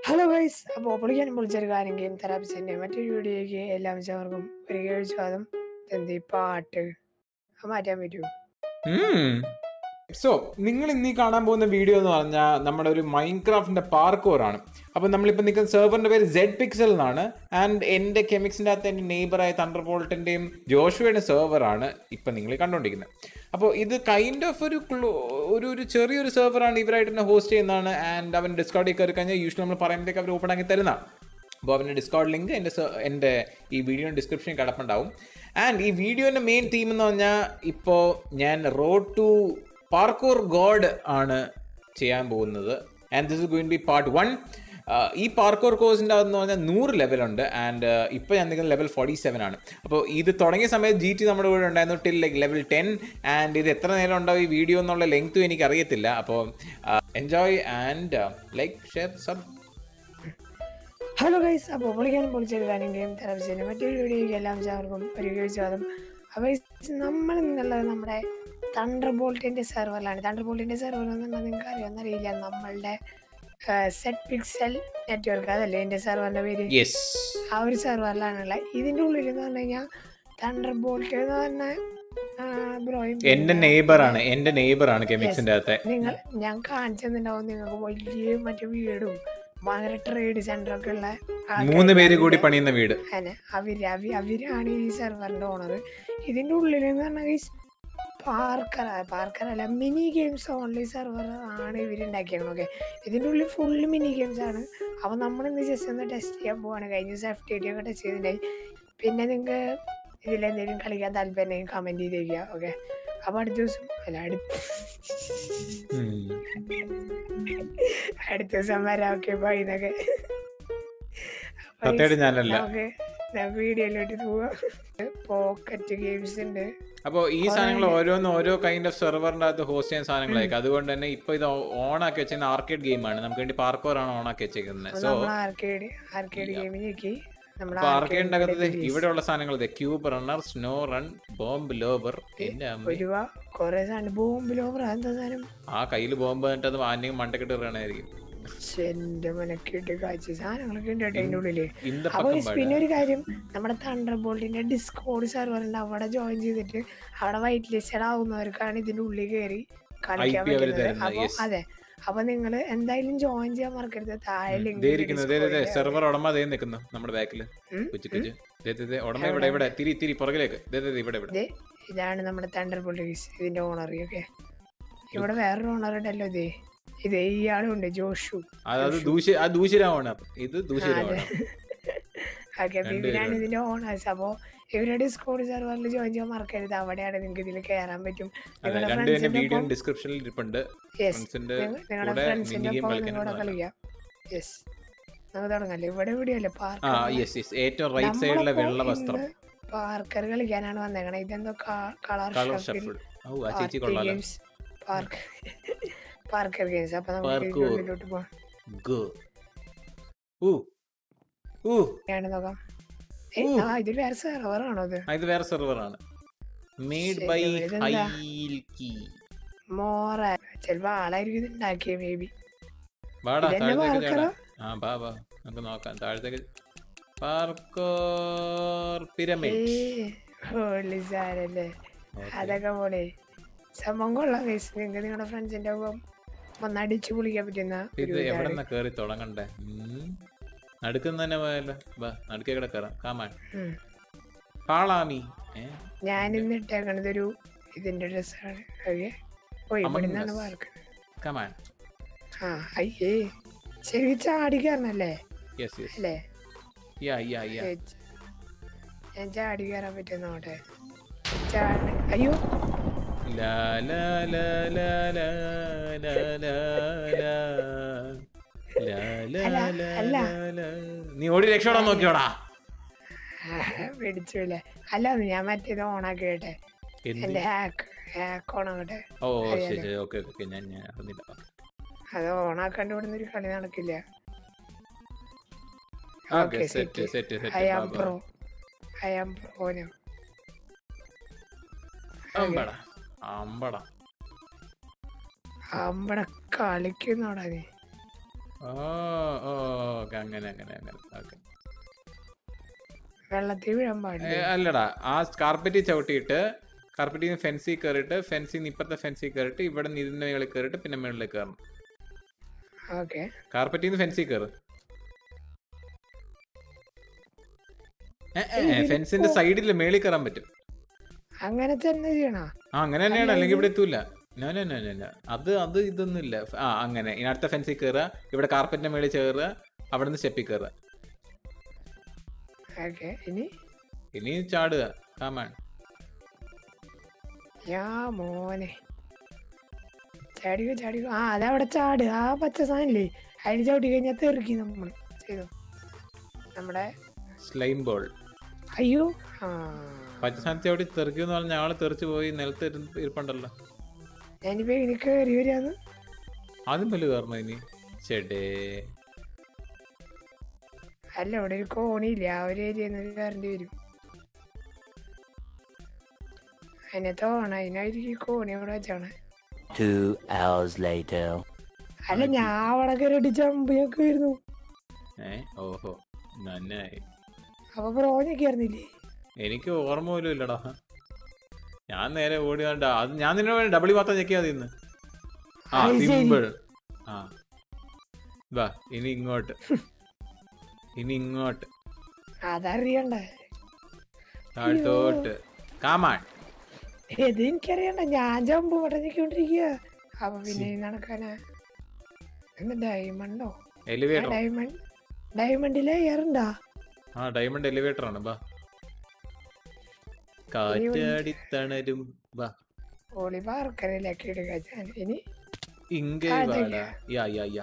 Hello guys അപ്പോൾ പൊളിക്കാനും പൊളിച്ചൊരു കാര്യം ഗെയിം തെറാപ്പിസിൻ്റെ മറ്റൊരു വീഡിയോയ്ക്ക് എല്ലാ മിച്ചവർക്കും ഒരു കേഴ് സ്വാദം എന്ത് ഈ പാട്ട് അത് മാറ്റാൻ പറ്റുമോ സോ നിങ്ങൾ ഇന്ന് ഈ കാണാൻ പോകുന്ന വീഡിയോ എന്ന് പറഞ്ഞാൽ നമ്മുടെ ഒരു മൈൻക്രാഫ്റ്റിന്റെ പാർക്കോർ ആണ് അപ്പോൾ നമ്മളിപ്പോൾ നിൽക്കുന്ന സെർവറിന്റെ പേര് സെഡ് പിക്സൽ എന്നാണ് ആൻഡ് എൻ്റെ കെമിക്സിൻ്റെ അകത്ത് എൻ്റെ നെയ്ബറായ തണ്ടർ ബോൾട്ടിൻ്റെയും ജോഷുവയുടെ സെർവറാണ് ഇപ്പം നിങ്ങൾ കണ്ടുകൊണ്ടിരിക്കുന്നത് അപ്പോൾ ഇത് കൈൻഡ് ഓഫ് ഒരു ക്ലോ- ഒരു ഒരു ചെറിയൊരു സെർവറാണ് ഇവരായിട്ട് തന്നെ ഹോസ്റ്റ് ചെയ്യുന്നതാണ് ആൻഡ് അവൻ ഡിസ്കൗണ്ടിൽ കയറി കഴിഞ്ഞാൽ യൂഷ്വലി നമ്മൾ പറയുമ്പോഴത്തേക്ക് അവർ ഓപ്പൺ ആക്കി തരുന്നതാണ് അപ്പോൾ അവൻ്റെ ഡിസ്കൗണ്ട് ലിങ്ക് എൻ്റെ സ- എൻ്റെ ഈ വീഡിയോ ഡിസ്ക്രിപ്ഷനിൽ കിടപ്പുണ്ടാവും ആൻഡ് ഈ വീഡിയോൻ്റെ മെയിൻ തീം എന്ന് പറഞ്ഞാൽ ഇപ്പോൾ ഞാൻ റോഡ് ടു പാർക്കൂർ ഗോഡ് ആണ് ചെയ്യാൻ പോകുന്നത് and this is going be part one ഈ പാർക്കോർ കോഴ്സിൻ്റെ അകത്ത് പറഞ്ഞാൽ നൂറ് ലെവലുണ്ട് ആൻഡ് ഇപ്പോൾ ഞാൻ നിൽക്കുന്ന ലെവൽ ഫോർട്ടി സെവൻ ആണ് അപ്പോൾ ഇത് തുടങ്ങിയ സമയത്ത് ജി ടി നമ്മുടെ കൂടെ ഉണ്ടായിരുന്നു till like level ten and ഇത് എത്ര നേരം ഉണ്ടാവും ഈ വീഡിയോ എന്നുള്ള ലെങ്ത്തും എനിക്ക് അറിയത്തില്ല അപ്പോൾ enjoy and like share sub hello guys അപ്പോൾ പൊളിക്കാനും പൊളിച്ചൊരു കാര്യം ഗെയിം തെറാപ്പിസിൻ്റെ മറ്റൊരു വീഡിയോയ്ക്ക് എല്ലാ മിച്ചവർക്കും ഒരു കേഴ് സ്വാദം അപ്പോൾ നമ്മൾ നിന്നുള്ളത് നമ്മുടെ തണ്ടർ ബോൾട്ടിൻ്റെ സെർവറിലാണ് തണ്ടർ ബോൾട്ടിൻ്റെ സെർവർ എന്നുള്ളത് നിങ്ങൾക്ക് അറിയാമെന്നറിയില്ല നമ്മളുടെ സെറ്റ് പിക്സൽ നെറ്റ്വർക്ക് അതല്ലേ എൻ്റെ സെർവറിൻ്റെ പേര് യെസ് ആ ഒരു സെർവറിലാണുള്ളത് ഇതിൻ്റെ ഉള്ളിൽ എന്ന് പറഞ്ഞു കഴിഞ്ഞാൽ തണ്ടർ ബോൾട്ട് എന്ന് പറഞ്ഞ ബ്രോ എന്റെ നെയ്ബർ ആണ് എന്റെ നെയ്ബർ ആണ് കെമിക്സിന്റെ അകത്തെ നിങ്ങൾ ഞാൻ കാണിച്ചു തന്നിട്ടുണ്ടാവും നിങ്ങൾക്ക് വലിയ മറ്റേ വീടും ഭയങ്കര ട്രേഡ് സെന്റർ ഒക്കെ ഉള്ള മൂന്ന് പേര് കൂടി പണിയുന്ന വീട് അങ്ങനെ അവര് അവ- അവരാണ് ഈ സെർവറിന്റെ ഓണർ ഇതിന്റെ ഉള്ളിൽ എന്ന് പറഞ്ഞാൽ പാർക്കർ പാർക്കർ അല്ല മിനി ഗെയിംസ് ഓൺലി സെർവർ ആണ് ഇവരുണ്ടാക്കിയത് ഓക്കെ ഇതിന്റെ ഉള്ളിൽ ഫുള്ള് മിനി ഗെയിംസ് ആണ് അപ്പൊ നമ്മൾ ഇന്ന് ജസ്റ്റ് ഒന്ന് ടെസ്റ്റ് ചെയ്യാൻ പോവാണ് കഴിഞ്ഞ ദിവസം എഫ് ടി ടി ഒക്കെ ടെസ്റ്റ് ചെയ്തിട്ടുണ്ടായി പിന്നെ നിങ്ങൾക്ക് ഇതിലെന്തെങ്കിലും കളിക്കാൻ താല്പര്യം കമന്റ് ചെയ്തേക്കുക ഓക്കെ അപ്പൊ അടുത്ത ദിവസം അല്ല അടുത്ത അടുത്ത ദിവസം വരാം ഓക്കെ ബൈ എന്നൊക്കെ അപ്പൊ സത്യമായിട്ട് ഞാനല്ല നമുക്ക് വീഡിയോയിലോട്ട് പോവാം പോക്കറ്റ് ഗെയിംസ് ഉണ്ട് അപ്പോൾ ഈ സാധനങ്ങൾ ഓരോന്ന് ഓരോ കൈൻഡ് ഓഫ് സെർവറിന്റെ അകത്ത് ഹോസ്റ്റ് ചെയ്യുന്ന സാധനങ്ങളായിരിക്കും അതുകൊണ്ട് തന്നെ ഇപ്പൊ ഇത് ഓൺ ആക്കി വെച്ചിരുന്ന ആർക്കേഡ് ഗെയിമാണ് നമുക്ക് വേണ്ടി പാർക്കോർ ആണ് ഓൺ ആക്കി വെച്ചേക്കുന്നത് സോ നമ്മൾ ആർക്കേഡ് ആർക്കേഡ് ഗെയിമിൽ ഞെക്കി നമ്മൾ അപ്പൊ ആർക്കേഡിന്റെ അകത്ത് ഇവിടെയുള്ള സാധനങ്ങൾ cube runner snow run bomb lobber എന്റെ അമ്മ ഒരു കൊറേ സാധനം ബോംബിലോ എന്താ സാധനം ആ കയ്യിൽ ബോംബ് എന്നിട്ട് അത് ആന്യം മണ്ടക്കിട്ട് ഇറങ്ങണായിരിക്കും ശ്ശെ, എന്റെ മനക്കിട്ട് കാഴ്ച സാധനങ്ങളൊക്കെ ഉണ്ട് കേട്ടോ അതിന്റെ ഉള്ളില് ഇന്ത അപ്പൊ പക്കം guys, പിന്നെ ഒരു കാര്യം നമ്മുടെ തണ്ടർ ബോൾട്ടിന്റെ ഡിസ്കോഡ് സെർവർ ഉണ്ട് അവിടെ ജോയിൻ ചെയ്തിട്ട് അവിടെ വൈറ്റ് ലിസ്റ്റഡ് ആവുന്നവർക്കാണ് ഇതിന്റെ ഉള്ളിൽ കയറി കളിക്കാൻ IP അവര് പറ്റുന്നത് തരുന്നത്, അപ്പൊ yes. അതെ അപ്പൊ നിങ്ങൾ എന്തായാലും ജോയിൻ ചെയ്യാൻ മറക്കരുത് താഴെ ലിങ്ക് ദേ ഇരിക്കുന്നു ദേ, ദേ, ദേ, സെർവർ ഉടമ അതേ നിൽക്കുന്നു നമ്മുടെ ബാക്കിൽ ഉം, കുച്ചു കുച്ചു ദേ, ദേ, ദേ, ഉടമ ഇവിടെ ഇവിടെ തിരി തിരി പുറകിലേക്ക് ദേ, ദേ, ദേ, ഇവിടെ ഇവിടെ ഇത് ഇതാണ് നമ്മുടെ തണ്ടർ ബോൾട്ട് ഇതിന്റെ ഓണർ ഓക്കെ ഇവിടെ വേറൊരു ഓണർ ഉണ്ടല്ലോ ഇതേ ഇത് ഇയാളും ഉണ്ട് ജോഷു അത് ദൂഷ്യ ആ ദൂഷ്യരാവണം ഇത് ദൂഷ്യരാവണം ഓക്കെ അപ്പൊ ഇവരാണ് ഇതിന്റെ ഓണേഴ്സ് അപ്പോ ഇവരുടെ ഡിസ്കോഡ് സെർവറിൽ ജോയിൻ ചെയ്യാൻ മറക്കരുത് അവിടെയാണ് നിങ്ങൾക്ക് ഇതിൽ കയറാൻ പറ്റും അതെ നിങ്ങളുടെ രണ്ട് തന്നെ ഫ്രണ്ട്സിന്റെ വീഡിയോ ഒപ്പം ഡിസ്ക്രിപ്ഷനിൽ ഇരിപ്പുണ്ട് യെസ് ഫ്രണ്ട്സിന്റെ നിങ്ങളുടെ കൂടെ ഫ്രണ്ട്സിന്റെ മിനി ഗെയിം ഒപ്പം നിങ്ങളോട് കളിക്കാനുള്ള കളിക്കാം യെസ് നമുക്ക് തുടങ്ങല്ലേ ഇവിടെ എവിടെയല്ലേ ആ പാർക്ക് യെസ് യെസ് ഏറ്റവും റൈറ്റ് സൈഡിലെ വെള്ള വസ്ത്രം പാർക്കർ കളിക്കാനാണ് വന്നേക്കണേ ഇതെന്തോ കളർ കളർ ഷഫിൾ ഓ ആ ചേച്ചി കൊള്ളാലോ ഗെയിംസ് പാർക്ക് പാർക്കർ ഗെയിംസ് അപ്പൊ നമുക്ക് Parkour. ഇതിന്റെ ഉള്ളിലോട്ട് പോവാം ഗോ ഊ ഊ ഞാൻ നോക്കാം ഏ, ഊ. ആ ഇതിൽ വേറെ സെർവർ ആണോ ഇത് ആ, ഇത് വേറെ സെർവറാണ് മെയ്ഡ് ശരി, ബൈ ഇതെന്താ? ഹൈൽക്കി മോറ ചിലപ്പോ ആളായിരിക്കും ഇത് ഉണ്ടാക്കിയ മേ ബി വാടാ ഇതെന്നെ താഴത്തേക്ക് പാർക്കറാ? ചാടാ ആ ബാ ബാ നമുക്ക് നോക്കാം താഴത്തേക്ക് പാർക്കോർ പിരമിഡ് സാരല്ലേ അതൊക്കെ പോലെ സംഭവം കൊള്ളാം guys. നിങ്ങൾക്ക് നിങ്ങളുടെ ഫ്രണ്ട്സിന്റെ ഒപ്പം ഒന്ന് അടിച്ചു പൊളിക്കാൻ പറ്റുന്ന ഇത് ഒരു എവിടെ ഇതാണ്. നിന്നാ കേറി തുടങ്ങണ്ടേ നടുക്കുന്ന തന്നെ പോയല്ലോ ബാ നടുക്കേ കൂടെ കയറാം കാമാൻ ഉം. പാളാമി ഏ ഞാൻ ഇന്ന് ഇട്ടേക്കണത് ഒരു ഇതിന്റെ ഡ്രസ്സാണ് ഓക്കെ ഓ ഇവിടെ Among നിന്നാണ് Us. പാർക്കുന്നത് കമാൻ ആ അയ്യേ ശരി ചാടി കയറണല്ലേ യെസ് യെസ് അല്ലേ യാ യാ യാ ഏ, ഞാൻ ചാടി കയറാൻ പറ്റുന്നോട്ടെ ചാടി അയ്യോ ലാ ലാ ലാ ലാ ലാ ലാ ലാ ലാ. ലാ ലാ അല്ല, ലാ അല്ല. ലാ ലാ. നീ ഓടി രക്ഷപ്പെടാൻ നോക്കിയോടാ പിടിച്ചില്ലേ അല്ല ഞാൻ മറ്റേത് ഓണാക്കി കേട്ടെ എന്ത് എന്റെ ഹാക്ക് ഹാക്ക് ഓണാക്കട്ടെ ഓ അറിയാലോ. ശരി ശരി ഓക്കെ ഓക്കെ ഞാൻ ഞാൻ അറിഞ്ഞില്ല അത് ഓണാക്കാണ്ട് ഇവിടുന്ന് ഒരു കളി നടക്കില്ല okay Okay, set set. Set I am set pro I am പ്രോനോ അമ്പട അമ്പട അമ്പടെ കളിക്കുന്നോടാ നീ ഓ ഓ ഓക്കെ അങ്ങനെ അങ്ങനെ അങ്ങനെ ഓക്കെ വെള്ളത്തിൽ വീഴാൻ പാടില്ല അല്ലടാ ആ കാർപ്പറ്റിൽ ചവിട്ടിയിട്ട് കാർപ്പറ്റിൽ നിന്ന് ഫെൻസിൽ കയറിയിട്ട് ഫെൻസിൽ നിന്ന് ഇപ്പുറത്തെ ഫെൻസിൽ കയറിയിട്ട് ഇവിടെ നിന്ന് ഇതിന്റെ മേളിൽ കയറിയിട്ട് പിന്നെ മേളിലേക്ക് കയറണം ഓക്കെ കാർപ്പറ്റിൽ നിന്ന് ഫെൻസിൽ കയറ് ഫെൻസിന്റെ സൈഡിൽ മേളിൽ കയറാൻ പറ്റും അങ്ങനെ തന്നെ ചെയ്യണോ ആ അങ്ങനെ തന്നെയാണ് അല്ലെങ്കിൽ ഇവിടെ എത്തൂല no no no no, no. അത് അത് ഇതൊന്നും ഇല്ല ആ അങ്ങനെ ഇനി അടുത്ത ഫെൻസിൽ കയറുക ഇവിടെ കാർപ്പറ്റിന്റെ മേളിൽ കയറുക അവിടെ നിന്ന് സ്റ്റെപ്പിൽ കയറുക ഓക്കെ ഇനി ഇനി ചാടുക കാമാണ് യാ മോനെ ചാടിക്കോ ചാടിക്കോ ആ അതവിടെ ചാട് ആ പച്ച സാധനല്ലേ അതിന് ചവിട്ടി കഴിഞ്ഞാൽ തെറുക്കി നമ്മൾ ചെയ്തു നമ്മുടെ സ്ലൈം ബോൾ അയ്യോ ആ പച്ചസ്ഥാനത്ത് അവിടെ തെറിക്കുമെന്ന് പറഞ്ഞാൽ ആള് തെറിച്ച് പോയി നിലത്ത് ഇരുന്ന് ഇരിപ്പുണ്ടല്ലോ ഞാനിപ്പോ ഇനി കയറി വരികയാണ് ആദ്യം പല്ല് കയറണം ഇനി ചേട്ടേ അല്ല ഇവിടെ ഒരു കോണിയില്ല ആ ഒരു ഏരിയയിൽ നിന്ന് കയറേണ്ടി വരും അതിനെ തോണ അതിനായിരിക്കും ഈ കോണി അവിടെ വെച്ചാണ് Two hours later. അല്ല ഞാൻ അവിടെ കയറിയിട്ട് ചമ്പിയൊക്കെ വരുന്നു ഏ ഓഹോ നന്നായി അപ്പൊ പ്രോഞ്ഞൊക്കെ ആയിരുന്നില്ലേ എനിക്ക് ഓർമ്മ പോലും ഇല്ലടാ ഞാൻ നേരെ ഓടി കണ്ട അത് ഞാൻ നിന്നെ ഡബിൾ മാത്രം ചെക്കിയാ മതി ഇന്ന് ആ അത് ശരി. സിമ്പിൾ ആ വാ ഇനി ഇങ്ങോട്ട് ഇനി ഇങ്ങോട്ട് അതറിയണ്ടേ താഴത്തോട്ട് കാമാൺ ഇത് എനിക്കറിയണ്ട ഞാൻ ചമ്പ് പടഞ്ഞിക്കൊണ്ടിരിക്കുക അപ്പൊ പിന്നെ ഈ നടക്കാനാ എന്താ ഡയമണ്ടോ എലിവേറ്റർ ഡയമണ്ട് ഡയമണ്ടിലെ ഏറുണ്ടാ ആ ഡയമണ്ട് എലിവേറ്റർ ആണ് ബാ കാറ്റാടിത്തണരും വാ ഓളി പാർക്കരയിലേക്ക് ഇടുക ഞാൻ ഇനി ഇങ്ങേ അതെങ്ങ? വാടാ യാ യാ യാ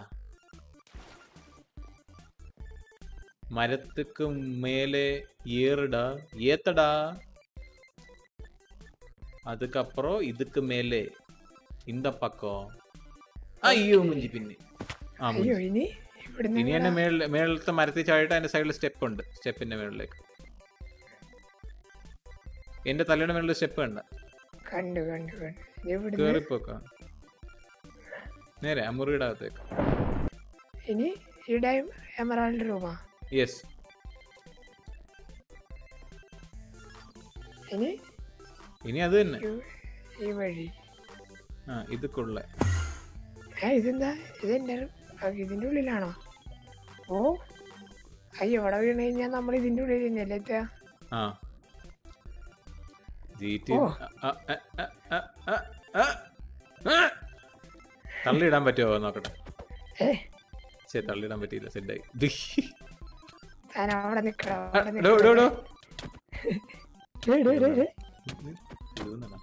മരത്തുക്ക് മേലെ ഏറുടാ ഏത്തടാ அதுக்கப்புறம் இதுக்கு மேலே இந்த பக்கம் അയ്യോ മുഞ്ചി പിന്നെ ആ മുഞ്ചി. അയ്യോ ഇനി ഇവിടുന്ന് ഇനി എന്നെ മേളിൽ മേളിലത്തെ മരത്തിൽ ചാടിയിട്ട് അതിന്റെ സൈഡിൽ സ്റ്റെപ്പ് ഉണ്ട് സ്റ്റെപ്പിന്റെ മേളിലേക്ക് എന്റെ തലയുടെ മേളിൽ സ്റ്റെപ്പ് കണ്ട കണ്ടു കണ്ടു കണ്ടു ഇനി ഇവിടുന്ന് കേറിപ്പോക്ക നേരെ ആ മുറിയുടെ അകത്തേക്ക് ഇനി ഈ ഡൈം എമറാൾഡ് റൂമാ യെസ് ഇനി ഇനി അത് തന്നെ ഈ- ഈ വഴി ആ ഇതൊക്കെയുള്ള ഏ ഇതെന്താ ഇതെന്റെ ഇതിന്റെ ഉള്ളിലാണോ ഓ അയ്യോ ഇവിടെ വീണ് കഴിഞ്ഞാൽ നമ്മൾ ഇതിന്റെ ഉള്ളിൽ തന്നെയല്ലേ എത്തുക ആ ജീറ്റി ഓ. ആ, ആ, ആ, ആ, ആ, ആ, ആ. തള്ളിയിടാൻ പറ്റുമോ നോക്കട്ടെ ഏ ശരി തള്ളിയിടാൻ പറ്റിയില്ല സെറ്റായി താൻ അവിടെ നിക്കണം അവിടെ ഡോ ഡോ ഡോ ഡേ, ഡേ, ഡേ, ഡേ. ഇതൊന്നല്ല.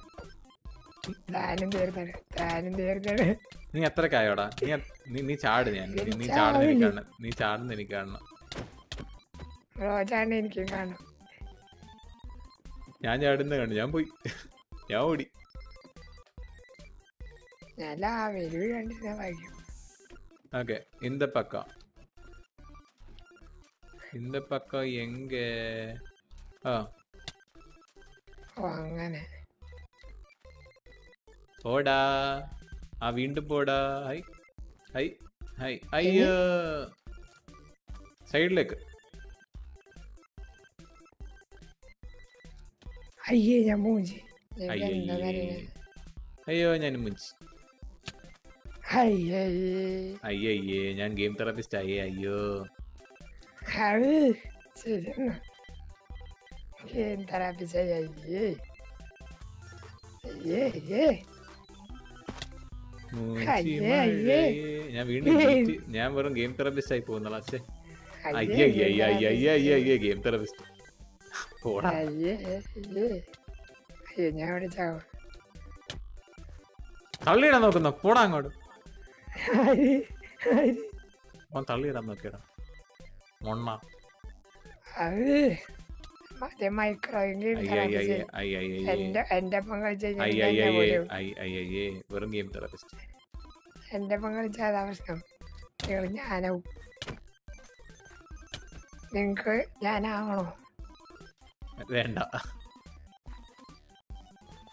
താനും തീർന്നത് താനും തീർന്നത് നീ എത്രക്കായോടാ നീ എ- നീ നീ ചാട് ഞാൻ നീ- നീ എനിക്ക് ചാടുന്ന എനിക്ക് ചാവില്ല. കാണണം നീ ചാടുന്ന എനിക്ക് കാണണം റോജാണ്ട് എനിക്ക് കാണും ഞാൻ ചാടുന്ന കണ്ടു ഞാൻ പോയി ഞാൻ ഓടി ഞാൻ ലാവേല് വീഴാണ്ടിരുന്ന ഭാഗ്യം ഓക്കെ இந்த பக்கம் இந்த பக்கம் எங்க ആ ഓ അങ്ങനെ പോടാ ആ വീണ്ടും പോടാ ഹൈ ഹൈ ഹൈ അയ്യോ സൈഡിലേക്ക് അയ്യേ ഞാൻ മൂഞ്ചി ഞാൻ അയ്യേ എന്താ പറയുന്നത് അയ്യോ ഞാൻ മുഞ്ചി അയ്യേ അയ്യയ്യേ ഞാൻ ഗെയിം തെറാപ്പിസ്റ്റ് ആയേ അയ്യോ അത് ശരി എന്നാ ഗെയിം തെറാപ്പി ചെയ്യാ അയ്യേ അയ്യേ അയ്യേ മൂഞ്ചി അയ്യേ, അയ്യേ. മഴയേ. ഞാൻ വീണ്ടും GT ഞാൻ വെറും ഗെയിം തെറാപ്പിസ്റ്റ് ആയി പോകുന്നുള്ള അച്ഛേ അയ്യേ അയ്യേ അയ്യേ അയ്യേ അയ്യേ അയ്യേ അയ്യേ ഗെയിം തെറാപ്പിസ്റ്റ് പോടാ അയ്യേ അയ്യേ അയ്യോ ഞാൻ അവിടെ ചാവും തള്ളിയിടാൻ നോക്കുന്നോ പോടാ അങ്ങോട്ട് ആര്? ആര്? അവൻ തള്ളിയിടാൻ നോക്കിയടാ മൊണ്ണ അത് മറ്റേ മൈക്രോ ഗെയിം അയ്യേ അയ്യേ തെറാപ്പി അയ്യേ അയ്യേ അയ്യേ എന്റെ എന്റെ ഒപ്പം കളിച്ച് കഴിഞ്ഞാൽ അയ്യേ എന്നെ അയ്യേ കൊല്ലും. അയ്യേ അയ്യേ അയ്യേ വെറും ഗെയിം തെറാപ്പിസ്റ്റ് എന്റെ ഒപ്പം കളിച്ചാൽ അതാ പ്രശ്നം നിങ്ങൾ ഞാനാവും നിങ്ങക്ക് ഞാനാവണോ വേണ്ട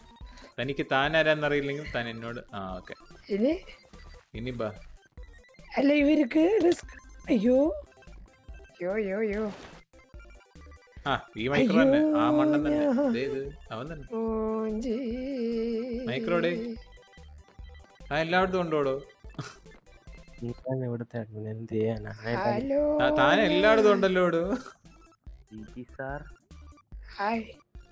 തനിക്ക് താൻ ആരാന്നറിയില്ലെങ്കിൽ താൻ എന്നോട് ആ ഓക്കെ ഇനി ഇനി ബാ അല്ല ഇവർക്ക് റിസ്ക് അയ്യോ അയ്യോ അയ്യോ അയ്യോ ആ ഈ മൈക്രോ തന്നെ ആ മണ്ണൻ തന്നെ അയ്യോ, ദേ ഇത് അവൻ തന്നെ മൂഞ്ചി മൈക്രോടെ? ആ എല്ലായിടത്തും ഉണ്ടോടോ ഞാൻ ഇവിടുത്തെ അഡ്മിൻ എന്ത് ചെയ്യാനാ ഹലോ ആ, താൻ എല്ലായിടത്തും ഉണ്ടല്ലോടോ sir hi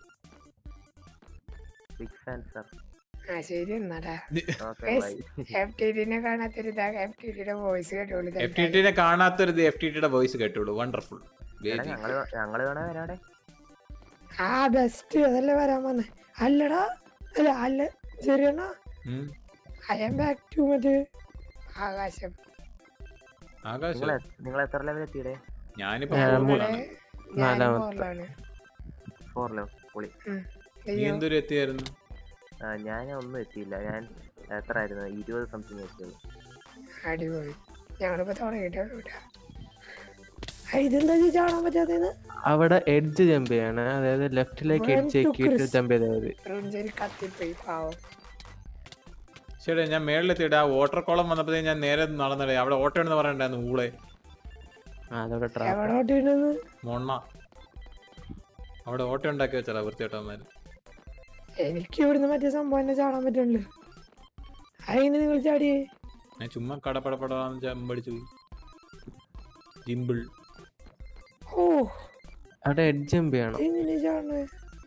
big fan sir ആ ശരി എന്നാടാ okay Guys, bye F T ടിനെ കാണാത്തൊരു ഇതാ എഫ് ടി ടിയുടെ വോയിസ് കേട്ടോളൂ എഫ് ടി ടിനെ കാണാത്തൊരു എഫ് ടി ടിയുടെ വോയിസ് കേട്ടോളൂ വണ്ടർഫുൾ എടാ ഞങ്ങള് ഞങ്ങള് വേണേ വരാടെ ആ ബെസ്റ്റ് അതല്ലേ വരാൻ വന്നേ അല്ലടാ അല്ല അല്ല ശരിയാണോ ഐ ആം ബാക്ക് ടു മറ്റേ ആകാശം ആകാശം നിങ്ങൾ നിങ്ങൾ എത്ര ലെവൽ എത്തിയടേ ഞാനിപ്പോ ആ, ഫോണിലാണ്. ഇവിടെ ഞാൻ നാലാമത്തെ. ഫോറിലാണ് ഫോർ ലെവൽ പൊളി നീ എന്തൊരു എത്തിയായിരുന്നു ആ, ഞാൻ ഒന്നും എത്തിയില്ല ഞാൻ എത്ര ആയിരുന്നു ഇരുപത് സംതിങ് എത്തിയത് അടിപൊളി ഞങ്ങളിപ്പോ തുടങ്ങിയിട്ടേ ഉള്ളൂ കേട്ടോ. ആ, ഇതെന്താ ചേച്ചി കാണാൻ പറ്റാത്തത് അവിടെ എഡ്ജ് ജമ്പ് ചെയ്യാണ് അതായത് ലെഫ്റ്റിലേക്ക് One എഡ്ജ് to ആക്കിയിട്ട് Chris. ജമ്പ് ചെയ്താൽ മതി റുഞ്ചേരി കത്തിപ്പോയി പാവം ശരി ഞാൻ മേളിലെത്തിയിട്ട് ആ വാട്ടർ കോളം വന്നപ്പോഴേ ഞാൻ നേരെ നടന്നിടേ അവിടെ ഓട്ടോ എന്ന് പറയണ്ടായിരുന്നു ഊളെ ആ അതവിടെ ട്രാപ്പ് എവിടെ ഓട്ടിണ്ടെന്ന് മൊണ്ണ അവിടെ ഓട്ടോ ഉണ്ടാക്കി വെച്ചാ വൃത്തിയോട്ടന്മാര് എനിക്ക് ഇവിടുന്ന് മറ്റേ സംഭവം തന്നെ ചാടാൻ പറ്റുള്ളൂ അതിന് നിങ്ങൾ ചാടിയേ ഞാൻ ചുമ്മാ കടപ്പടപടാന്ന് ചമ്പടിച്ചു പോയി ജിമ്പിൾ ഓ അവിടെ എഡ്ജ് ജമ്പ് ചെയ്യണം എങ്ങനെ ചാടണേ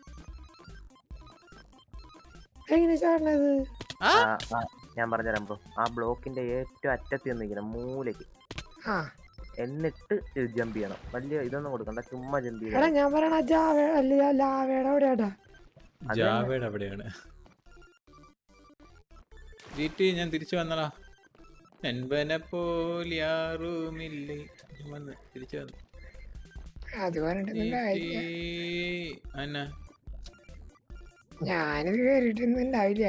എങ്ങനെ ചാടണത് ആ, ആ, ഞാൻ പറഞ്ഞുതരാം ബ്രോ ആ ബ്ലോക്കിന്റെ ഏറ്റവും അറ്റത്ത് നിന്നിരിക്കണം മൂലയ്ക്ക് ആ എന്നിട്ട് ജമ്പ് ചെയ്യണം വലിയ ഇതൊന്നും കൊടുക്കണ്ട ചുമ്മാ ജമ്പ് എടാ ചെയ്യണം ഞാൻ പറയണ ജാവ അല്ല ലാവയുടെ അവിടെയാട്ടാ അത് ജാവയുടെ അവിടെയാണ് ജി ടി ഞാൻ തിരിച്ചു വന്നടാ എൻപനെ പോലിയാറുമില്ലേ ഞാൻ വന്ന് തിരിച്ചു വന്നു അത് പറഞ്ഞിട്ടൊന്നും കാര്യമില്ല അന്ന ഞാനിത് കേറിയിട്ടൊന്നും ഉണ്ടാവില്ല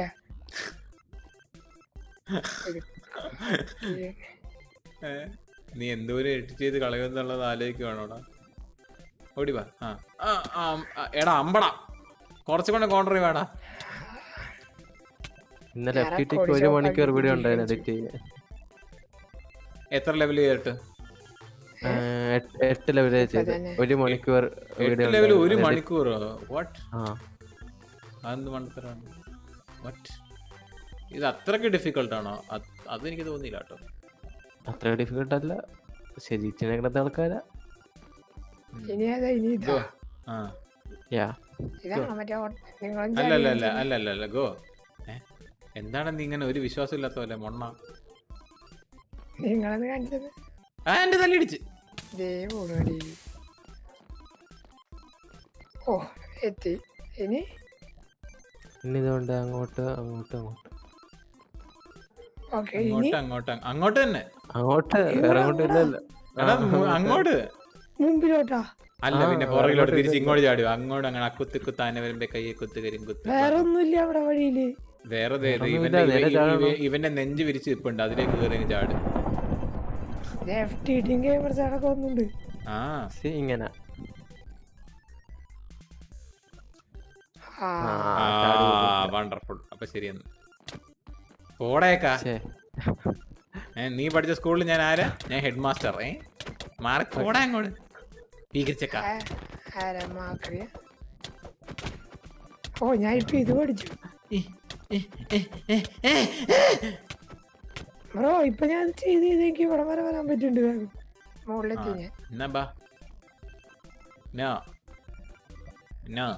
ഏ? നീ എന്തോരം എഡിറ്റ് ചെയ്ത് കളയുമെന്നുള്ളത് ആലോചിക്കുവാണോടാ ഓടി വാ ആ ആ, ആ, ആ, എടാ അമ്പടാ കുറച്ചുകൊണ്ട് കോൺട്രി വേടാ ഇന്നലെ ഞാൻ എഫ് ടി ടിക്ക് record ഒരു shop മണിക്കൂർ ആക്കി വീഡിയോ delete ഉണ്ടായിരുന്നു ചെയ്തു. എഡിറ്റ് ചെയ്യാൻ എത്ര ലെവൽ ചെയ്തിട്ട് ആ, എട്ട്- എട്ട് ലെവൽ ചെയ്ത് തന്നെ. ഒരു മണിക്കൂർ എട്ട് വീഡിയോ ലെവൽ ഒരു ഉണ്ടായിരുന്നു. മണിക്കൂറോ വാട്ട് ആ അതെന്ത് മണ്ടത്തരാണ് വാട്ട് ഇത് അത്രക്ക് ഡിഫിക്കൾട്ട് ആണോ അത് അതെനിക്ക് തോന്നിയില്ല കേട്ടോ അത്ര ഡിഫിക്കൽട്ട് അല്ല ശരിച്ചിനെ കിടന്ന ആൾക്കാരാ ഇനി ഏതാ ഇനി ഇതാ ആ യാ ഇതാണോ മറ്റേ നിങ്ങൾ അല്ല അല്ല അല്ല അല്ല അല്ല അല്ല ഗോ ഏ എന്താണ് നീ ഇങ്ങനെ ഒരു വിശ്വാസം ഇല്ലാത്ത പോലെ മൊണ്ണ നിങ്ങളത് കാണിച്ചത് ആ എന്റെ തല്ലിടിച്ച് ദേ പോണടി ഓ എത്തി ഇനി ഇനി ഇതുകൊണ്ട് അങ്ങോട്ട് അങ്ങോട്ട് അങ്ങോട്ട് ഓക്കെ ഇനി അങ്ങോട്ട് അങ്ങോട്ട് അങ്ങോട്ട് തന്നെ അങ്ങോട്ട് വേറെ അങ്ങോട്ട് ഇല്ലല്ലോ എടാ മു- അങ്ങോട്ട് മുമ്പിലോട്ടാ അല്ല ആ, പിന്നെ വേറെ പുറകിലോട്ട് അങ്ങോട്ട് തിരിച്ച് ഇല്ല. ഇങ്ങോട്ട് ചാടുക അങ്ങോട്ട് അങ്ങനെ ആ കുത്ത് കുത്ത് ആന വരുമ്പോ കയ്യെ കുത്ത് കരിയും കുത്ത് വേറെ ഒന്നുമില്ല അവിടെ വഴിയില് വേറെ ദേ ഇത് ഒന്നുമില്ല, ഇവന്റെ നേരെ ഇവ- ഇവ- ചാടണം. ഇവന്റെ നെഞ്ച് വിരിച്ച് ഇപ്പുണ്ട് അതിലേക്ക് കയറി ചാട് എഫ് ടി ടിയും ഗെയിമർസ് അടക്കം ഒന്നുണ്ട് ആ See, ഇങ്ങനെ ആ ആ, ചാടി പോകുന്നു. വണ്ടർഫുൾ അപ്പൊ ശരിയെന്ന് പോടേക്കാ ഛേ, ഏ, നീ പഠിച്ച സ്കൂളിൽ ഞാൻ ആരാ ഞാൻ ഹെഡ് മാസ്റ്റർ ഏ മാറി പോടാ അങ്ങോട്ട് ഭീകരിച്ചക്ക അരമാക്രിയ ഓ ഞാൻ ഇപ്പൊ ഇത് പഠിച്ചു ബ്രോ ഇപ്പൊ ഞാൻ ഇത് ചെയ്ത് ചെയ്ത് എനിക്ക് ഇവിടെ വരെ വരാൻ പറ്റുന്നുണ്ട് വേഗം മുകളിലെത്തി ഞാൻ എന്നാ ബാ നോ നോ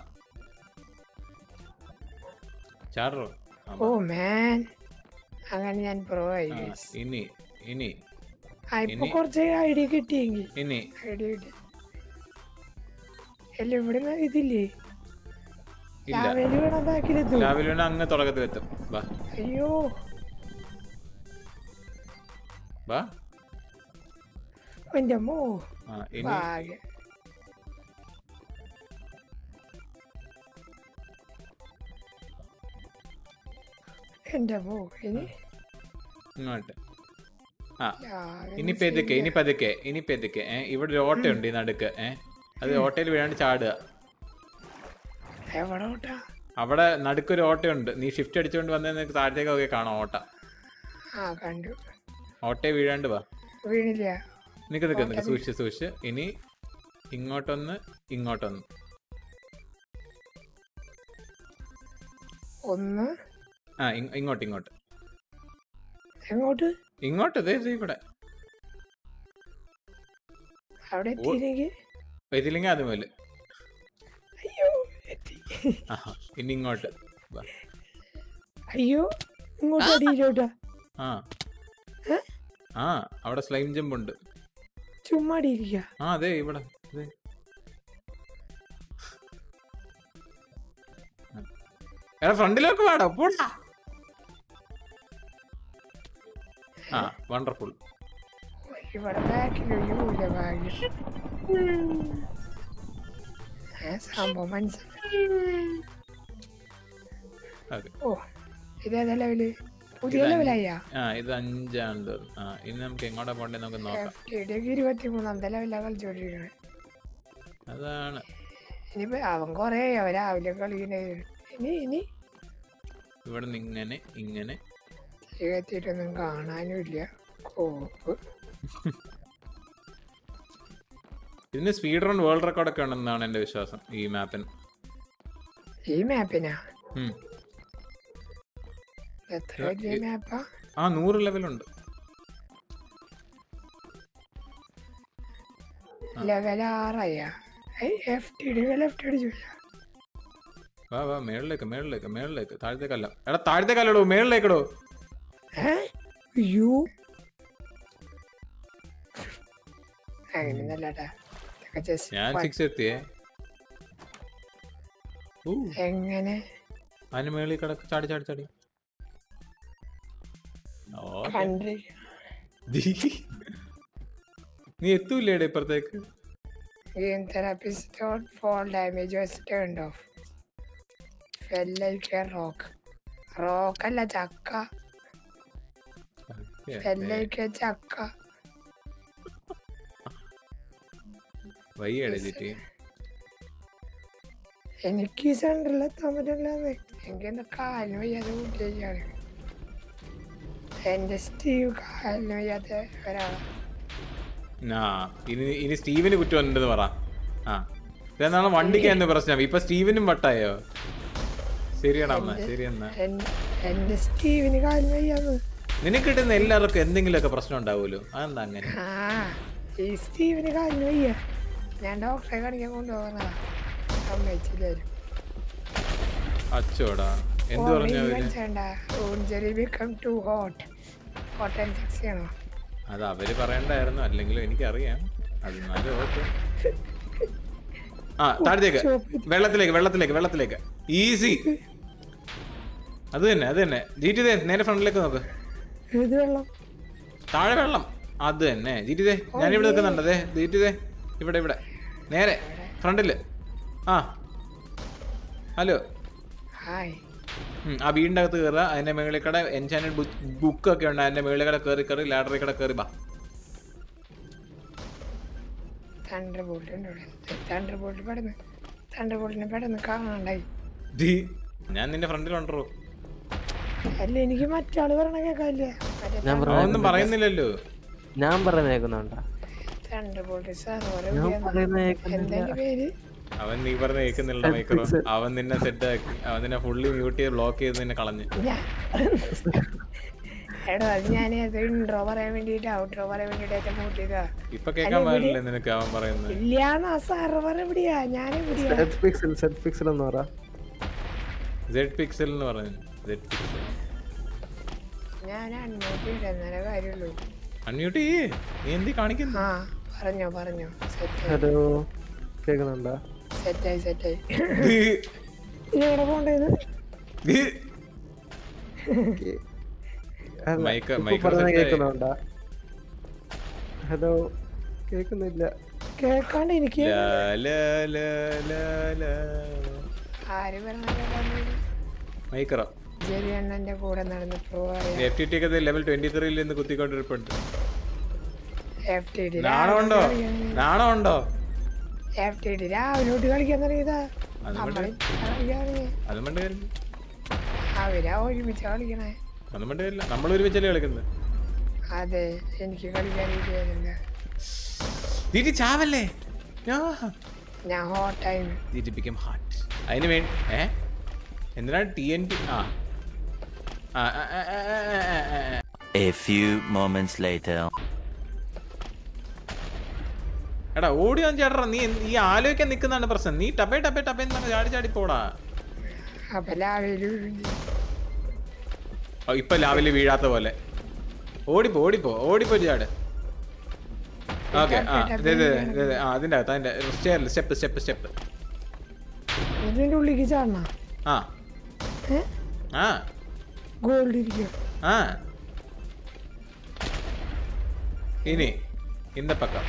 ചാടറോ ആ, ഓ മാൻ അങ്ങനെ ഞാൻ പ്രോ ആയി ആ, guys. ഇനി ഇനി ആ ഇപ്പൊ ഇനി- കുറച്ച് ഐഡിയ കിട്ടിയെങ്കിൽ ഇനി ഐഡിയ കിട്ടി അല്ല ഇവിടെ ഇതില്ലേ ഇല്ല രാവിലെ വേണം ബാക്കിലെത്തും രാവിലെ വേണം അങ്ങ് തുടക്കത്തിലെത്തും ബാ അയ്യോ ബാ എന്റെ അമ്മോ ആ ഇനി ഭാഗ്യം എന്റെ അമ്മോ ഇനി ഇങ്ങോട്ട് ആ രാവിലെ ഇനി പെതുക്കെ ഇനി പതുക്കെ ഇനി പെതുക്കെ ഏ ഇവിടെ ഒരു ഓട്ടയുണ്ട് ഈ നടുക്ക് ഏ അത് ഓട്ടയിൽ വീഴാണ്ട് ചാടുക എവിടെ ഓട്ടാ അവിടെ നടുക്കൊരു ഓട്ടയുണ്ട് നീ ഷിഫ്റ്റ് അടിച്ചുകൊണ്ട് വന്നാൽ നിനക്ക് താഴത്തേക്ക് ഒക്കെ കാണാം ഓട്ട ആ കണ്ടു ഓട്ടയെ വീഴാണ്ട് വാ വീണില്ല നിക്ക് നിക്ക് നിക്ക് സൂക്ഷിച്ച് സൂക്ഷിച്ച് ഇനി ഇങ്ങോട്ടൊന്ന് ഇങ്ങോട്ടൊന്ന് ഒന്ന് ആ ഇങ്- ഇങ്ങോട്ട് ഇങ്ങോട്ട് എങ്ങോട്ട് ഇങ്ങോട്ട് ദേ ദേ ഇവിടെ അവിടെ എത്തിയില്ലെങ്കിൽ ഇതില്ലെങ്കിൽ അതുപോലെ അയ്യോ എത്തി ആഹാ ഇനി ഇങ്ങോട്ട് വാ. അയ്യോ ഇങ്ങോട്ട് അടിയിലോട്ടാ ആ ഏ? ആ അവിടെ സ്ലൈം ജമ്പ് ഉണ്ട് ചുമ്മാ അടിയിരിക്ക ആ അതെ ഇവിടെ ദേ. എടാ ഫ്രണ്ടിലേക്ക് വാടാ പോടാ ആ വണ്ടർഫുൾ ഇവിടെ ബാക്കിലൊഴിയൂല ഭാഗ്യം ഏ, സംഭവം മനസ്സിലായി ഓക്കെ ഓ ഇതേതാ ലെവല് പുതിയ ഇത് ലെവലായാ ആ ഇത് അഞ്ചാണ് തോന്നുന്നു. ആ ഇനി നമുക്ക് എങ്ങോട്ടാ പോണ്ടേ നമുക്ക് നോക്കാം എഫ് ടി ഡി ഇരുപത്തി മൂന്നാമത്തെ ലെവലാ കളിച്ചോണ്ടിരിക്കണേ അതാണ് ഇനിയിപ്പോ അവൻ കൊറേ അവൻ രാവിലെ കളിക്കണേ ഇനി ഇനി ഇവിടെ നിന്ന് ഇങ്ങനെ ഇങ്ങനെ എത്തിയിട്ടൊന്നും കാണാനുമില്ല കോപ്പ് ഇതിന് സ്പീഡ് റൺ വേൾഡ് റെക്കോർഡ് ഒക്കെ ഉണ്ടെന്നാണ് എന്റെ വിശ്വാസം ഈ മാപ്പിന് ഈ മാപ്പിനാ ഉം. എത്ര വലിയ മാപ്പാ ആ നൂറ് ലെവലുണ്ട് ലെവൽ ആറായ എഫ് ടി ഡി ലെഫ്റ്റ് അടിച്ചു വാ വാ മേളിലേക്ക് മേളിലേക്ക് മേളിലേക്ക് താഴത്തേക്കല്ല എടാ താഴത്തേക്കല്ലടോ മേളിലേക്കടോ ഏ അയ്യോ അങ്ങനെയൊന്നല്ലട്ടാ ഇതൊക്കെ just ഞാൻ fun. സിക്സ് എത്തിയേ ഊ, എങ്ങനെ അതിന് മേളിൽ കിടക്ക് ചാടി ചാടി ചാടി ഓക്കേ. കണ്ടി ദീ. നീ എത്തൂല്ലേടെ ഇപ്പുറത്തേക്ക് Game therapy stored fall damage was turned off. Fell like a rock. Rock അല്ല ചക്ക Fell like a ചക്ക വയ്യടെ ജിറ്റി എനിക്ക് ഈ സെന്ററിൽ എത്താൻ പറ്റില്ലെന്ന് എനിക്ക് എന്താ കാലിന് വയ്യാതെ കൂട്ടിയാണ് എന്റെ സ്റ്റീവ് കാലിന് വയ്യാത്ത ഒരാളാണ് ആ ഇനി ഇനി സ്റ്റീവിന് കുറ്റം ഉണ്ടെന്ന് പറ ആ ഇതെന്നാണ് വണ്ടിക്ക് എന്ത് പ്രശ്നം ഇപ്പൊ സ്റ്റീവിനും വട്ടായോ ശരിയാടാ അമ്മ ശരി എന്നാ എൻ- എന്റെ സ്റ്റീവിന് കാലിന് വയ്യാന്ന് നിനക്ക് കിട്ടുന്ന എല്ലാവർക്കും എന്തെങ്കിലുമൊക്കെ പ്രശ്നം ഉണ്ടാവുമല്ലോ അതെന്താ അങ്ങനെ ആ ഈ സ്റ്റീവിന് കാലിന് വയ്യ ഞാൻ ഡോക്ടറെ കാണിക്കാൻ കൊണ്ടുപോകുന്നതാ സമ്മതിച്ചില്ലാരും അച്ചോടാ എന്ത് പറഞ്ഞു അവര് surgery become to hot hot and sexy ആണോ അത് അവര് പറയണ്ടായിരുന്നു അല്ലെങ്കിലും എനിക്കറിയാം അത് എന്നാലും ഓക്കെ ആ താഴത്തേക്ക് വെള്ളത്തിലേക്ക് വെള്ളത്തിലേക്ക് വെള്ളത്തിലേക്ക് ഈസി അത് തന്നെ അത് തന്നെ ജീറ്റി ദേ നേരെ ഫ്രണ്ടിലേക്ക് നോക്ക് ഏത് വെള്ളം താഴെ വെള്ളം അത് തന്നെ ജീറ്റി ദേ ഞാനിവിടെ നിൽക്കുന്നുണ്ട് അതെ ജീറ്റി ദേ ഇവിടെ ഇവിടെ നേരെ ഫ്രണ്ടില് ആ ഹലോ ഹായ് ഉം, ആ വീടിൻ്റെ അകത്ത് കയറുക അതിന്റെ മുകളിൽ കൂടെ എൻചാനൽ ബുക്കൊക്കെ ഉണ്ട് അതിന്റെ മുകളിൽ കൂടെ കയറി കയറി ലാഡറിൽ കൂടെ കയറി ബാ തണ്ടർ ബോൾട്ട് ഉണ്ട് ഇവിടെ തണ്ടർ ബോൾട്ട് പെടുന്നു തണ്ടർ ബോൾട്ടിനെ പെടുന്ന് കാണാണ്ടായി ദീ, ഞാൻ നിന്റെ ഫ്രണ്ടിലുണ്ടോ അല്ല എനിക്ക് മറ്റാള് പറയണ കേൾക്കാല്ലേ മറ്റേ ഞാൻ ഒന്നും പറയുന്നില്ലല്ലോ ഞാൻ പറയുന്ന കേൾക്കുന്നുണ്ടോ തണ്ടർ ബോൾട്ട് സർവർ ഞാൻ പറയുന്ന കേൾക്കുന്നില്ല എന്താ പേര് അവൻ നീ പറഞ്ഞ കേൾക്കുന്നില്ല മൈക്രോ അവൻ നിന്നെ സെറ്റ് ആക്കി അവൻ നിന്നെ ഫുള്ളി മ്യൂട്ട് ചെയ്ത് ബ്ലോക്ക് ചെയ്ത് നിന്നെ കളഞ്ഞ് ഞാൻ എടോ അത് ഞാൻ ഇൻട്രോ പറയാൻ വേണ്ടിട്ട് ഔട്ട്രോ പറയാൻ വേണ്ടിട്ട് മൂട്ട് ചെയ്താ ഇപ്പൊ കേൾക്കാൻ പാടില്ലേ നിനക്ക് അവൻ പറയുന്നത് ഇല്ലാന്ന് ആ സർവർ എവിടെയാ ഞാൻ എവിടെയാ സെറ്റ് പിക്സൽ സെറ്റ് പിക്സൽ എന്ന് പറ സെഡ് പിക്സൽ എന്ന് പറഞ്ഞു സെഡ് പിക്സൽ ഞാൻ അൺമ്യൂട്ട് ചെയ്തെന്നാലേ കാര്യമുള്ളൂ അൺമ്യൂട്ട് ചെയ്യേ നീ എന്തി കാണിക്കുന്നു ആ പറഞ്ഞോ പറഞ്ഞോ സെറ്റായി ഹലോ കേൾക്കുന്നുണ്ടോ സെറ്റായി സെറ്റായി ദീ, ഇനി എവിടെ പോണ്ടത് ദീ. അല്ല, മൈക്ക്- ഇപ്പൊ മൈക്ക് പറയുന്ന set ആയി. കേൾക്കുന്നുണ്ടോ ഹലോ കേൾക്കുന്നില്ല കേൾക്കാണ്ട് എനിക്ക് ലാ, ലാ, ലാ, ലാ, ലാ. ആര് പറഞ്ഞ മൈക്രോ ജെറി അണ്ണന്റെ കൂടെ നടന്ന് പോയ എഫ് ടി ടി ഒക്കെ ലെവൽ ട്വന്റി ത്രീയിൽ നിന്ന് കുത്തിക്കൊണ്ടിരിപ്പുണ്ട് എഫ് ടി ഡി നാണമുണ്ടോ നാണമുണ്ടോ എഫ് ടി ഡി രാവിലെ തൊട്ട് കളിക്കാൻ തുടങ്ങിയതാ അത് നമ്മള് കളിക്കാൻ തുടങ്ങി അതും വേണ്ട കാര്യമില്ല അവരാ ഒരുമിച്ച് കളിക്കണേ അതും വേണ്ട കാര്യമില്ല നമ്മൾ ഒരുമിച്ചല്ലേ കളിക്കുന്നത് അതെ എനിക്ക് കളിക്കാൻ ഇരിക്കുന്നില്ല ദീദി ചാവല്ലേ ആ. ഞാൻ ഹോട്ടായിരുന്നു ദീദി became hot. അതിന് വേണ്ടി ഏ എന്തിനാണ് ടി എൻ ടി ആ ആ, ആ, ആ, ആ, ആ, ആ, ആ. A few moments later. എടാ ഓടി വന്ന് ചേട്ടാ നീ എന്ത്- ഈ ആലോചിക്കാൻ നിൽക്കുന്നതാണ് പ്രശ്നം നീ ടപ്പേ ടപ്പേ ടപ്പേ എന്നാണ് ചാടി ചാടി പോടാ അപ്പൊ ലാവയില് ഓ, ഇപ്പൊ ലാവില് വീഴാത്ത പോലെ ഓടിപ്പോ ഓടിപ്പോ ഓടിപ്പോ ചാട് ഓക്കെ ആ ഇതെ ഇതെ ഇതെ, ഇതെ. ആ അതിന്റെ അകത്ത് അതിന്റെ സ്റ്റെയറിൽ സ്റ്റെപ്പ് സ്റ്റെപ്പ് സ്റ്റെപ്പ് ഇതിന്റെ ഉള്ളിലേക്ക് ചാടണ ആ ഏ ആ ഗോൾഡ് ഇരിക്കും ആ ഇനി இந்த പക്കം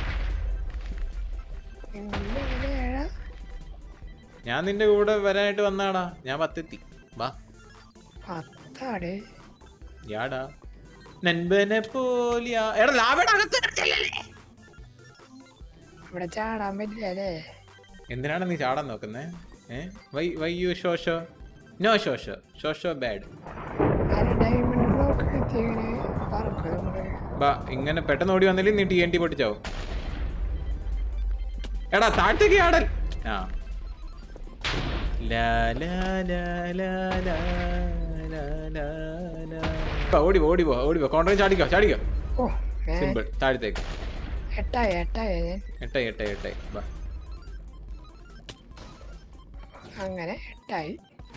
ഏഴാ ഞാൻ നിന്റെ കൂടെ വരാനായിട്ട് വന്നാടാ ഞാൻ പത്തെത്തി വാ പത്താടേ യാടാ നൻപനെ പോലിയാ എടാ ലാവയുടെ അകത്ത് കിടക്കല്ലേ? ഇവിടെ ചാടാൻ പറ്റില്ല അല്ലേ എന്തിനാണ് നീ ചാടാൻ നോക്കുന്നേ ഏ why why you show show no show show show show bad ആരെ ഡയമണ്ട് ബ്ലോക്ക് എത്തി ഇങ്ങനെ പറക്കും നമ്മള് ബാ ഇങ്ങനെ പെട്ടെന്ന് ഓടി വന്നില്ലേ നീ ടി എൻ ടി പൊട്ടിച്ചാവും എടാ താഴത്തേക്ക് ആടൽ ആ ലാ, ലാ, ലാ, ലാ, ലാ, ലാ, ലാ, ലാ. ബാ, ഓടി പോ, ഓടി പോ ഓടി പോ കോൺട്രാക്ട് ചാടിക്കോ ചാടിക്കോ ഓ ഏ, സിമ്പിൾ താഴത്തേക്ക് എട്ടായി എട്ടായി ഞാൻ എട്ടായി എട്ടായി എട്ടായി ബാ അങ്ങനെ എട്ടായി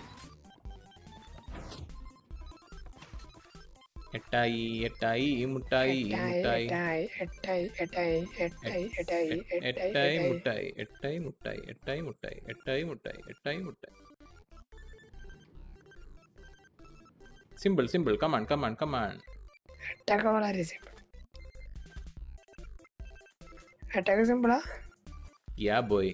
എട്ടായി എട്ടായി ഈ മുട്ടായി ഈ എട്ടായി മുട്ടായി എട്ടായി എട്ടായി എട്ടായി എട്ടായി എട്ടായി എട്ടായി എട്ടായി മുട്ടായി എട്ടായി മുട്ടായി എട്ടായി മുട്ടായി എട്ടായി മുട്ടായി എട്ടായി മുട്ടായി simple simple come on come on come on എട്ടൊക്കെ വളരെ സിമ്പിൾ എട്ടൊക്കെ സിമ്പിളാ യാ ബോയ്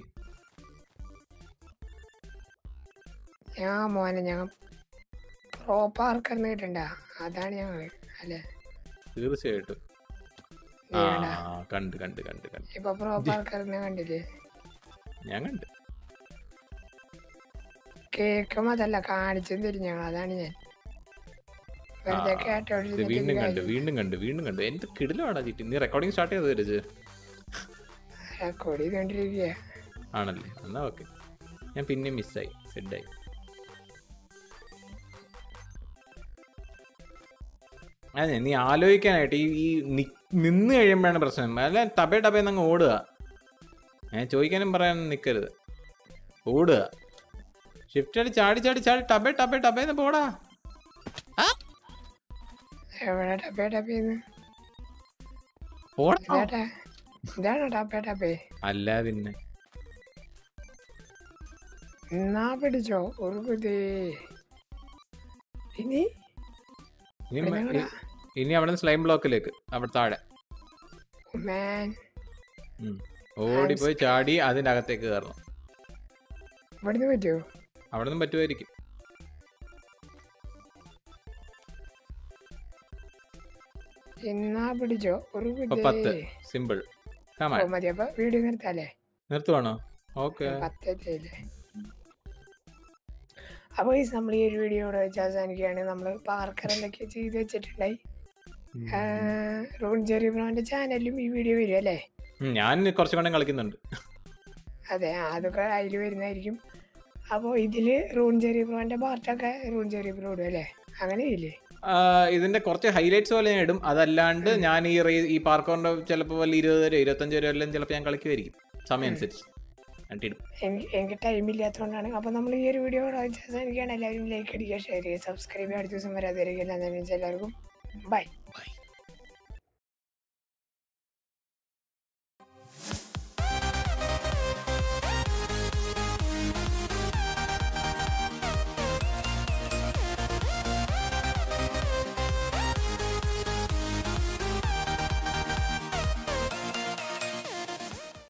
ഞാൻ മോനെ ഞങ്ങൾ പ്രോ പാർക്ക് കിട്ടണ്ട അതാണ് ഞങ്ങൾ അല്ലേ തീർച്ചയായിട്ടും ആ നീ കണ്ട കണ്ട് കണ്ട് കണ്ട് കണ്ട് ഇപ്പൊ പ്രോ പാർക്കറിനെ കണ്ടില്ലേ ഞാൻ കണ്ട് കേക്കും അതല്ല കാണിച്ചും തരും ഞങ്ങൾ അതാണ് ഞാൻ വെറുതെ ആ, ഇത് വീണ്ടും കണ്ട് കേട്ടോണ്ടിരുന്നിട്ട് വീണ്ടും കണ്ട് വീണ്ടും കണ്ട് എന്ത് കിടിലമാടാ ചീറ്റി നീ റെക്കോർഡിംഗ് സ്റ്റാർട്ട് ചെയ്ത് തരുത് റെക്കോർഡ് ചെയ്തോണ്ടിരിക്കുക ആണല്ലേ എന്നാ ഓക്കെ ഞാൻ പിന്നെ മിസ്സായി സെഡായി അതെ നീ ആലോചിക്കാനായിട്ട് ഈ ഈ നി- നിന്ന് കഴിയുമ്പോഴാണ് പ്രശ്നം അല്ല ടബേ ടബേന്ന് അങ്ങ് ഓടുക ഞാൻ ചോദിക്കാനും പറയാനും നിൽക്കരുത് ഓടുക ഷിഫ്റ്റ് അടി ചാടി ചാടി ചാടി ടബേ ടബേ ടബേന്ന് പോടാ എവിടെ ടപ്പേ ടപ്പേന്ന് പോടാ ഇതാട്ടാ ഇതാണോ ടപ്പേ ടപ്പേ അല്ല പിന്നെ എന്നാ പിടിച്ചോ ഒരു കുതേ ഇനി ഇനി ഇവിടെ മ- ഞങ്ങടാ. ഇനി അവിടെ നിന്ന് സ്ലൈം ബ്ലോക്കിലേക്ക് അവിടെ താഴെ മാൻ ഉം. ഓടിപ്പോയി ചാടി അതിൻ്റെ അകത്തേക്ക് കയറണം ഇവിടുന്ന് പറ്റുമോ അവിടെ നിന്നും പറ്റുമായിരിക്കും എന്നാ പിടിച്ചോ ഒരു ഇപ്പൊ കുതേ പത്ത് സിമ്പിൾ കമാൻ ഓ മതി അപ്പൊ വീഡിയോ നിർത്താല്ലേ നിർത്തുവാണോ ഓക്കെ പത്തല്ലേ അപ്പൊ ഈ നമ്മൾ ഈ ഒരു വീഡിയോ ഇവിടെ വെച്ച് അവസാനിക്കുകയാണ് നമ്മൾ പാർക്കർ എന്തൊക്കെയാ ചെയ്ത് വെച്ചിട്ടുണ്ടായി റോൺ ജെറി ബ്രോന്റെ ചാനലിലും ഈ വീഡിയോ വരും അല്ലേ ഞാൻ കുറച്ചു കൊണ്ടേ കളിക്കുന്നുണ്ട് അതെ ആ, അതൊക്കെ അതിൽ വരുന്നതായിരിക്കും അപ്പോൾ ഇതില് റൂൺ ജെറി ബ്രോന്റെ പാർട്ടൊക്കെ റൂൺ ജെറി ബ്രോ ഇടും അല്ലേ അങ്ങനെ ഇല്ലേ ആ, ഇതിന്റെ കുറച്ച് ഹൈലൈറ്റ്സ് പോലെ ഞാൻ ഇടും അതല്ലാണ്ട് ഞാൻ ഈ റേ ഈ പാർക്കോറിന്റെ ചിലപ്പോൾ വല്ല ഇരുപത് വരെ ഇരുപത്തഞ്ച് വരെ എല്ലാം ചിലപ്പോൾ ഞാൻ കളിക്കുമായിരിക്കും സമയം അനുസരിച്ച് എന്നിട്ട് ഇടും എനിക്ക് എനിക്ക് ടൈം ഇല്ലാത്തതുകൊണ്ടാണ് അപ്പോൾ നമ്മൾ ഈ ഒരു വീഡിയോ ഇവിടെ വെച്ച് അവസാനിക്കുകയാണ് എല്ലാവരും ലൈക്ക് അടിക്കുക ഷെയർ ചെയ്യുക സബ്സ്ക്രൈബ് ചെയ്യുക അടുത്ത ദിവസം വരാതെ എല്ലാവർക്കും ബൈ